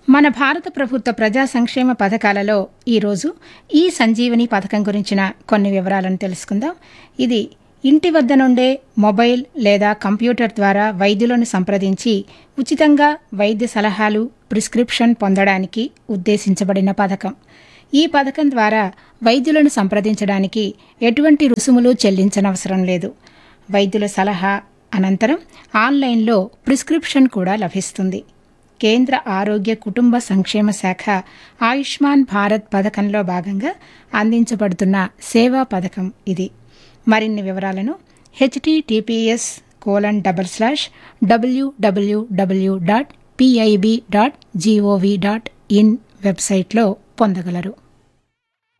మన భారత ప్రభుత్వ ప్రజా సంక్షేమ పథకాలలో ఈరోజు ఈ సంజీవని పథకం గురించిన కొన్ని వివరాలను తెలుసుకుందాం ఇది ఇంటి వద్ద నుండే మొబైల్ లేదా కంప్యూటర్ ద్వారా వైద్యులను సంప్రదించి ఉచితంగా వైద్య సలహాలు ప్రిస్క్రిప్షన్ పొందడానికి ఉద్దేశించబడిన పథకం ఈ పథకం ద్వారా వైద్యులను సంప్రదించడానికి ఎటువంటి రుసుములు చెల్లించనవసరం లేదు వైద్యుల సలహా అనంతరం ఆన్లైన్లో ప్రిస్క్రిప్షన్ కూడా లభిస్తుంది కేంద్ర ఆరోగ్య కుటుంబ సంక్షేమ శాఖ ఆయుష్మాన్ భారత్ పథకంలో భాగంగా అందించబడుతున్న సేవా పథకం ఇది మరిన్ని వివరాలను HTTPS colon double slash WWW dot PIB dot GOV dot in వెబ్సైట్లో పొందగలరు